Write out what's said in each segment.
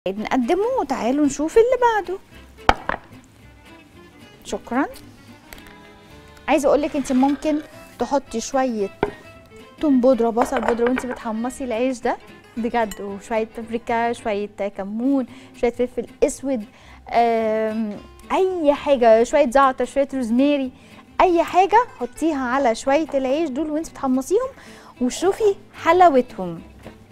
نقدمه وتعالوا نشوف اللي بعده شكرا عايزه اقول لك انت ممكن تحطي شويه توم بودره بصل بودره وانت بتحمصي العيش ده بجد وشويه بابريكا شويه كمون شويه فلفل اسود آم، اي حاجه شويه زعتر شويه روزماري اي حاجه حطيها على شويه العيش دول وانت بتحمصيهم وشوفي حلاوتهم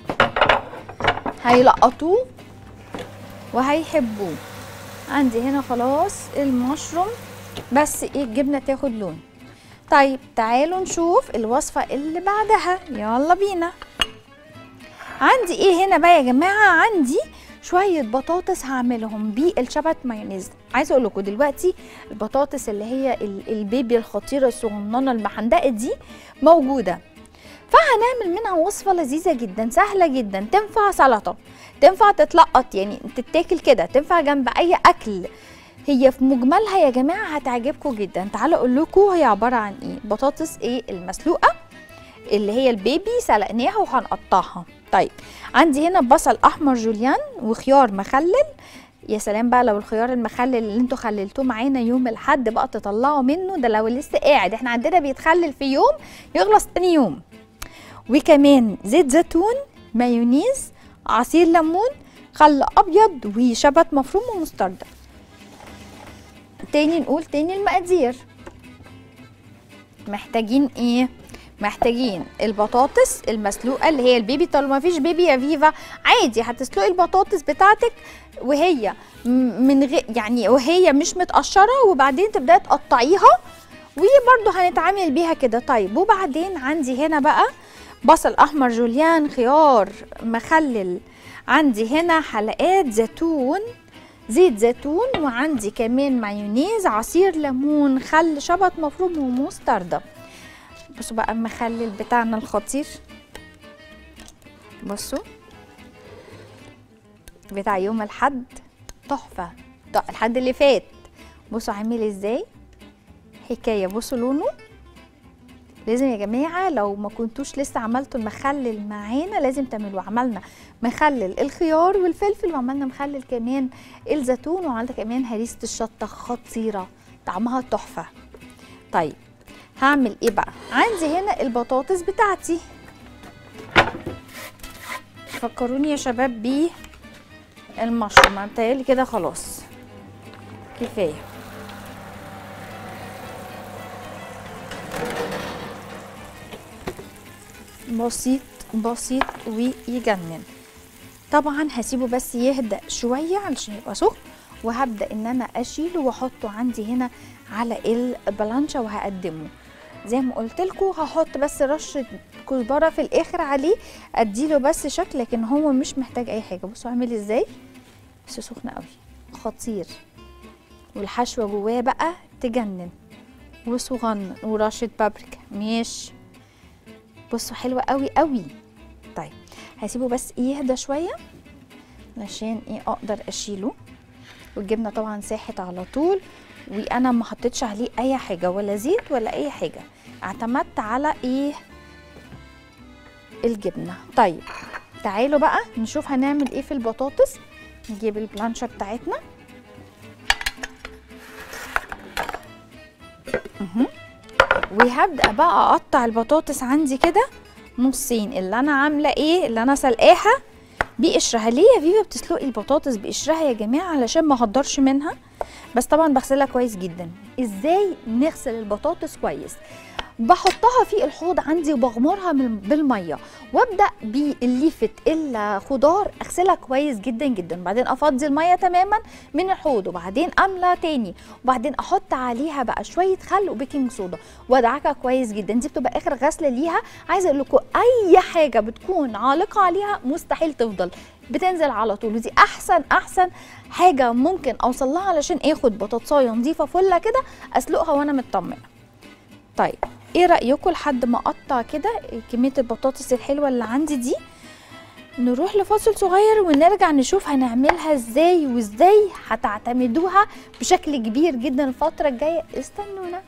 هيلقطوه وهيحبوه عندي هنا خلاص المشروم بس ايه الجبنه تاخد لون طيب تعالوا نشوف الوصفه اللي بعدها يلا بينا عندي ايه هنا بقى يا جماعه عندي شويه بطاطس هعملهم بالشبت مايونيز عايزه اقول لكم دلوقتي البطاطس اللي هي ال- البيبي الخطيره الصغننه المحندقه دي موجوده فهنعمل منها وصفه لذيذه جدا سهله جدا تنفع سلطه تنفع تتلقط يعني تتاكل كده تنفع جنب اي اكل هي في مجملها يا جماعه هتعجبكم جدا تعالوا اقول لكم هي عباره عن ايه بطاطس ايه المسلوقه اللي هي البيبي سلقناها وهنقطعها طيب عندي هنا بصل احمر جوليان وخيار مخلل يا سلام بقى لو الخيار المخلل اللي انتوا خللتوه معانا يوم الحد بقى تطلعوا منه ده لو لسه قاعد احنا عندنا بيتخلل في يوم يخلص تاني يوم وكمان زيت زيتون مايونيز عصير ليمون خل ابيض وشبت مفروم ومستردة تاني نقول تاني المقادير محتاجين ايه محتاجين البطاطس المسلوقه اللي هي البيبي طالما ما فيش بيبي يا فيفا عادي هتسلقي البطاطس بتاعتك وهي م- من غير يعني وهي مش متقشره وبعدين تبداي تقطعيها وبرده هنتعامل بيها كده طيب وبعدين عندي هنا بقى بصل احمر جوليان خيار مخلل عندي هنا حلقات زيتون زيت زيتون وعندي كمان مايونيز عصير ليمون خل شبت مفروم ومستردة بصوا بقى المخلل بتاعنا الخطير بصوا بتاع يوم الحد تحفة ط- الحد اللي فات بصوا عامل ازاي حكاية بصوا لونه لازم يا جماعة لو ما كنتوش لسه عملتوا المخلل معانا لازم تعملوه عملنا مخلل الخيار والفلفل وعملنا مخلل كمان الزيتون وعملنا كمان هريسة الشطة خطيرة طعمها تحفة طيب هعمل ايه بقى عندي هنا البطاطس بتاعتي فكروني يا شباب بيه المشروم أنا متهيألي كده خلاص كفايه بسيط بسيط ويجنن طبعا هسيبه بس يهدى شويه علشان يبقى سخن وهبدا ان انا اشيله واحطه عندي هنا على البلانشا وهقدمه زي ما قلت لكم هحط بس رشه كزبره في الاخر عليه اديله بس شكل لكن هو مش محتاج اي حاجه بصوا عامل ازاي بس سخن قوي خطير والحشوه جواه بقى تجنن وصغنن ورشه بابريكا ماشي بصوا حلوة قوي قوي طيب هسيبه بس يهدى شوية عشان ايه اقدر اشيله والجبنة طبعا ساحت على طول وانا ما حطيتش عليه اي حاجة ولا زيت ولا اي حاجة اعتمدت على ايه الجبنة طيب تعالوا بقى نشوف هنعمل ايه في البطاطس نجيب البلانشة بتاعتنا مهم. وهبدا بقى اقطع البطاطس عندي كده نصين اللي انا عامله ايه اللي انا سلقاها بقشرها ليه يا فيفا بتسلقي البطاطس بقشرها يا جماعه علشان ما اهدرش منها بس طبعا بغسلها كويس جدا ازاي نغسل البطاطس كويس بحطها في الحوض عندي وبغمرها من- بالميه وابدا بليفه الخضار اغسلها كويس جدا جدا بعدين افضي الميه تماما من الحوض وبعدين املى تاني وبعدين احط عليها بقى شويه خل وبيكنج صودا وادعكها كويس جدا دي بتبقى اخر غسله ليها عايزه اقول لكم اي حاجه بتكون عالقه عليها مستحيل تفضل بتنزل على طول ودي احسن احسن حاجه ممكن اوصل لها علشان اخد بطاطسايه نظيفه فله كده اسلقها وانا مطمنه طيب ايه رايكم لحد ما اقطع كده كميه البطاطس الحلوه اللي عندي دي نروح لفاصل صغير ونرجع نشوف هنعملها ازاي وازاي هتعتمدوها بشكل كبير جدا الفتره الجايه استنونا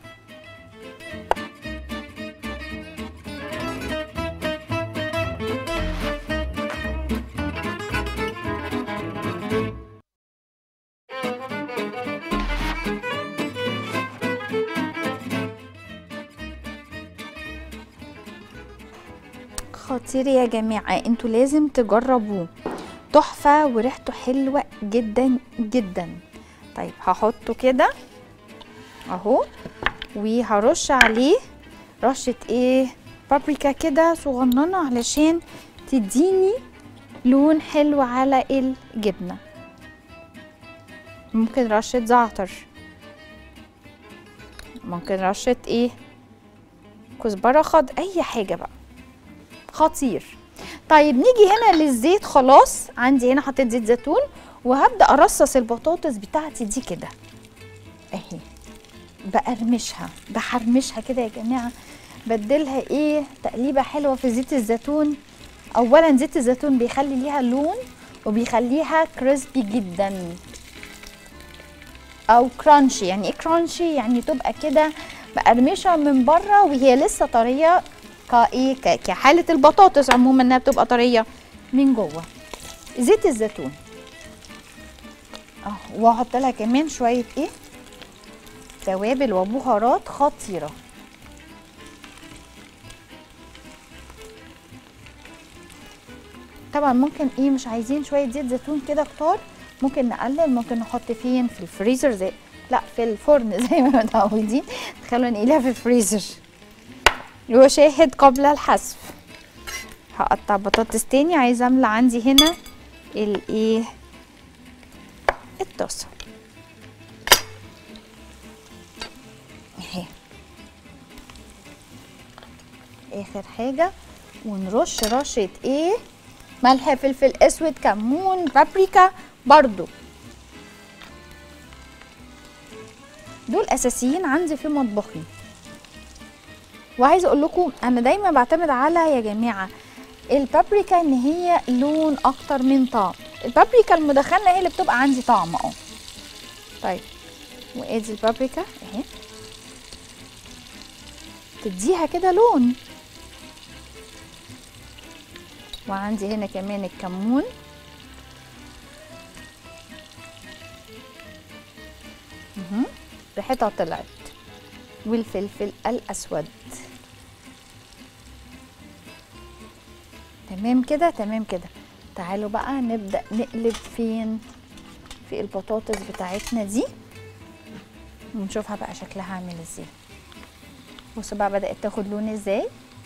خطير يا جماعه انتوا لازم تجربوه تحفه وريحته حلوه جدا جدا طيب هحطه كده اهو وهرش عليه رشه ايه بابريكا كده صغننه علشان تديني لون حلو على الجبنه ممكن رشه زعتر ممكن رشه ايه كزبره خض اي حاجه بقى خطير طيب نيجي هنا للزيت خلاص عندي هنا حطيت زيت زيتون وهبدا ارصص البطاطس بتاعتي دي كده اهي بقرمشها بحرمشها كده يا جماعه بدلها ايه تقليبه حلوه في زيت الزيتون اولا زيت الزيتون بيخلي ليها لون وبيخليها كريسبي جدا او كرانشي يعني ايه كرانشي يعني تبقى كده مقرمشه من بره وهي لسه طريه كايه ك- كحاله البطاطس عموما انها بتبقى طريه من جوه زيت الزيتون اه واحط لها كمان شويه ايه توابل وبهارات خطيره طبعا ممكن ايه مش عايزين شويه زيت زيتون كده كتار ممكن نقلل ممكن نحط فين في الفريزر زي لا في الفرن زي ما متعودين خلونا نقليها في الفريزر وشاهد قبل الحذف هقطع بطاطس تاني عايزه املى عندي هنا الايه الطاسه اهي اخر حاجه ونرش رشه ايه ملح فلفل اسود كمون بابريكا برضو دول اساسيين عندي في مطبخي وعايزه اقول لكم انا دايما بعتمد على يا جماعه البابريكا ان هي لون اكتر من طعم البابريكا المدخنه هي اللي بتبقى عندي طعم اه طيب وادي البابريكا اهي تديها كده لون وعندي هنا كمان الكمون مهم. ريحتها طلعت والفلفل الاسود تمام كده تمام كده تعالوا بقى نبدا نقلب فين في البطاطس بتاعتنا دي ونشوفها بقى شكلها عامل ازاي بصوا بقى بدات تاخد لون ازاي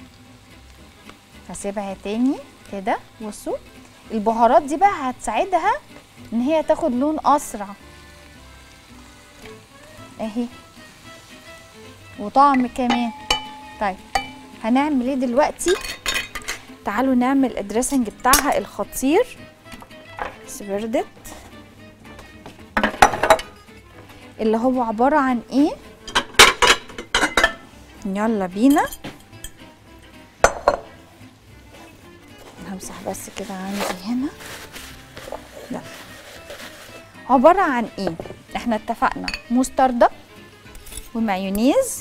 هسيبها تاني كده بصوا البهارات دي بقى هتساعدها ان هي تاخد لون اسرع اهي وطعم كمان طيب هنعمل ايه دلوقتي تعالوا نعمل الدريسنج بتاعها الخطير بس بردت اللي هو عبارة عن ايه يلا بينا همسح بس كده عندي هنا لا عبارة عن ايه احنا اتفقنا مستردة ومايونيز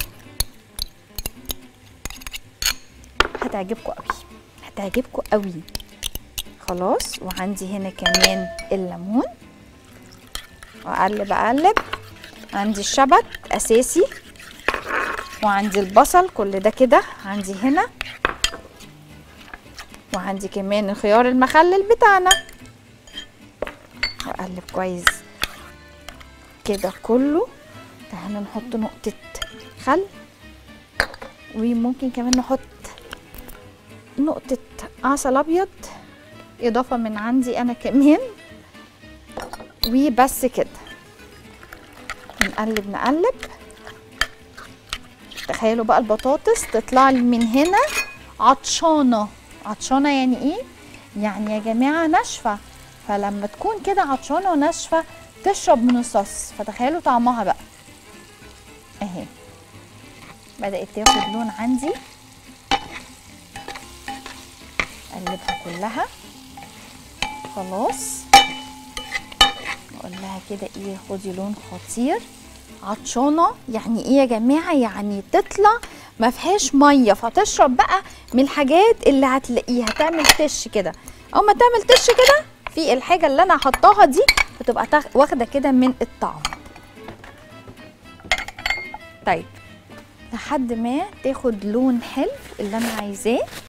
هتعجبكم قوي هتعجبكم قوي خلاص وعندي هنا كمان الليمون واقلب اقلب عندي الشبت اساسي وعندي البصل كل ده كده عندي هنا وعندي كمان الخيار المخلل بتاعنا واقلب كويس كده كله تعالوا نحط نقطة خل وممكن كمان نحط نقطة عسل أبيض إضافة من عندي أنا كمان وبس كده نقلب نقلب تخيلوا بقى البطاطس تطلع لي من هنا عطشانة عطشانة يعني ايه؟ يعني يا جماعة ناشفة فلما تكون كده عطشانة وناشفة تشرب من الصوص فتخيلوا طعمها بقى اهي بدأت تاخد لون عندي اقلبها كلها خلاص اقول لها كده ايه خدي لون خطير عطشانه يعني ايه يا جماعه يعني تطلع ما فيهاش ميه فتشرب بقى من الحاجات اللي هتلاقيها تعمل تش كده او ما تعمل تش كده في الحاجه اللي انا حطاها دي بتبقى تاخ- واخده كده من الطعم طيب لحد ما تاخد لون حلو اللي انا عايزاه